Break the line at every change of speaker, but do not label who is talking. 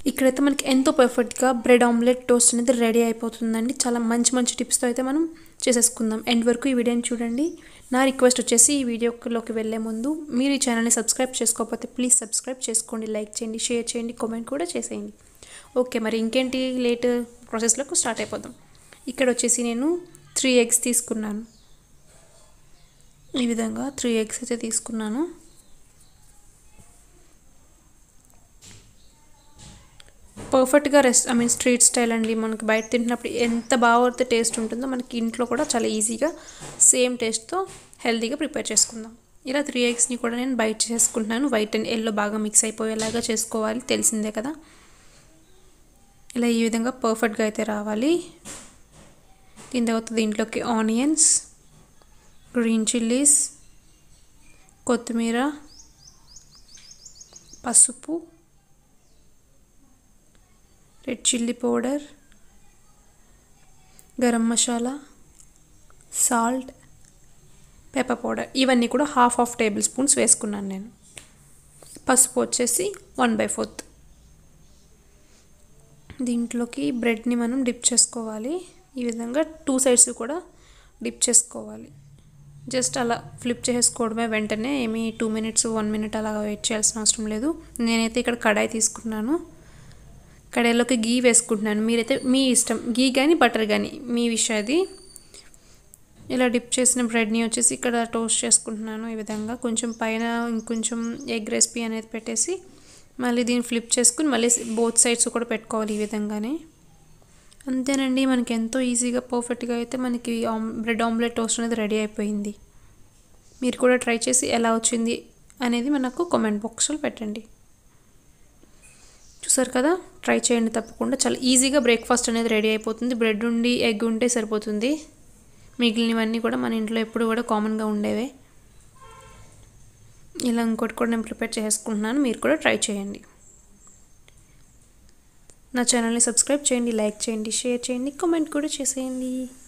ఇక్కడైతే మనకి ఎంతో పర్ఫెక్ట్గా బ్రెడ్ ఆమ్లెట్ టోస్ట్ అనేది రెడీ అయిపోతుందండి చాలా మంచి మంచి టిప్స్తో అయితే మనం చేసేసుకుందాం ఎండ్ వరకు ఈ వీడియోని చూడండి నా రిక్వెస్ట్ వచ్చేసి ఈ వీడియోలోకి వెళ్ళే ముందు మీరు ఈ ఛానల్ని సబ్స్క్రైబ్ చేసుకోకపోతే ప్లీజ్ సబ్స్క్రైబ్ చేసుకోండి లైక్ చేయండి షేర్ చేయండి కామెంట్ కూడా చేసేయండి ఓకే మరి ఇంకేంటి లేట్ ప్రాసెస్లోకి స్టార్ట్ అయిపోదాం ఇక్కడ వచ్చేసి నేను త్రీ ఎగ్స్ తీసుకున్నాను ఈ విధంగా త్రీ ఎగ్స్ అయితే తీసుకున్నాను పర్ఫెక్ట్గా rest I mean street style అండి మనకి బయట తింటున్నప్పుడు ఎంత బాగా టేస్ట్ ఉంటుందో మనకి ఇంట్లో కూడా చాలా ఈజీగా సేమ్ టేస్ట్తో హెల్తీగా ప్రిపేర్ చేసుకుందాం ఇలా త్రీ ఎగ్స్ని కూడా నేను బయట చేసుకుంటున్నాను వైట్ అండ్ ఎల్లో బాగా మిక్స్ అయిపోయేలాగా చేసుకోవాలి తెలిసిందే కదా ఇలా ఈ విధంగా పర్ఫెక్ట్గా అయితే రావాలి దీని తర్వాత దీంట్లోకి ఆనియన్స్ గ్రీన్ చిల్లీస్ కొత్తిమీర పసుపు red chilli powder garam masala salt pepper powder ఇవన్నీ కూడా హాఫ్ హాఫ్ టేబుల్ స్పూన్స్ వేసుకున్నాను నేను పసుపు వచ్చేసి వన్ బై ఫోర్త్ దీంట్లోకి బ్రెడ్ని మనం డిప్ చేసుకోవాలి ఈ విధంగా టూ సైడ్స్ కూడా డిప్ చేసుకోవాలి జస్ట్ అలా ఫ్లిప్ చేసుకోవడమే వెంటనే ఏమీ టూ మినిట్స్ వన్ మినిట్ అలా వెయిట్ చేయాల్సిన అవసరం లేదు నేనైతే ఇక్కడ కడాయి తీసుకున్నాను కడాయిలోకి గీ వేసుకుంటున్నాను మీరైతే మీ ఇష్టం గీ కానీ బటర్ కానీ మీ విషయం అది ఇలా డిప్ చేసిన బ్రెడ్ని వచ్చేసి ఇక్కడ టోస్ట్ చేసుకుంటున్నాను ఈ విధంగా కొంచెం పైన ఇంకొంచెం ఎగ్ రెసిపీ అనేది పెట్టేసి మళ్ళీ దీన్ని ఫ్లిప్ చేసుకుని మళ్ళీ బోత్ సైడ్స్ కూడా పెట్టుకోవాలి ఈ విధంగానే అంతేనండి మనకి ఎంతో ఈజీగా పర్ఫెక్ట్గా అయితే మనకి ఆమ్ బ్రెడ్ ఆమ్లెట్ టోస్ట్ అనేది రెడీ అయిపోయింది మీరు కూడా ట్రై చేసి ఎలా వచ్చింది అనేది మనకు కామెంట్ బాక్స్లో పెట్టండి చూసారు కదా ట్రై చేయండి తప్పకుండా చాలా ఈజీగా బ్రేక్ఫాస్ట్ అనేది రెడీ అయిపోతుంది బ్రెడ్ ఉండి ఎగ్ ఉంటే సరిపోతుంది మిగిలినవన్నీ కూడా మన ఇంట్లో ఎప్పుడు కూడా కామన్గా ఉండేవే ఇలా ఇంకోటి కూడా నేను ప్రిపేర్ చేసుకుంటున్నాను మీరు కూడా ట్రై చేయండి నా ఛానల్ని సబ్స్క్రైబ్ చేయండి లైక్ చేయండి షేర్ చేయండి కామెంట్ కూడా చేసేయండి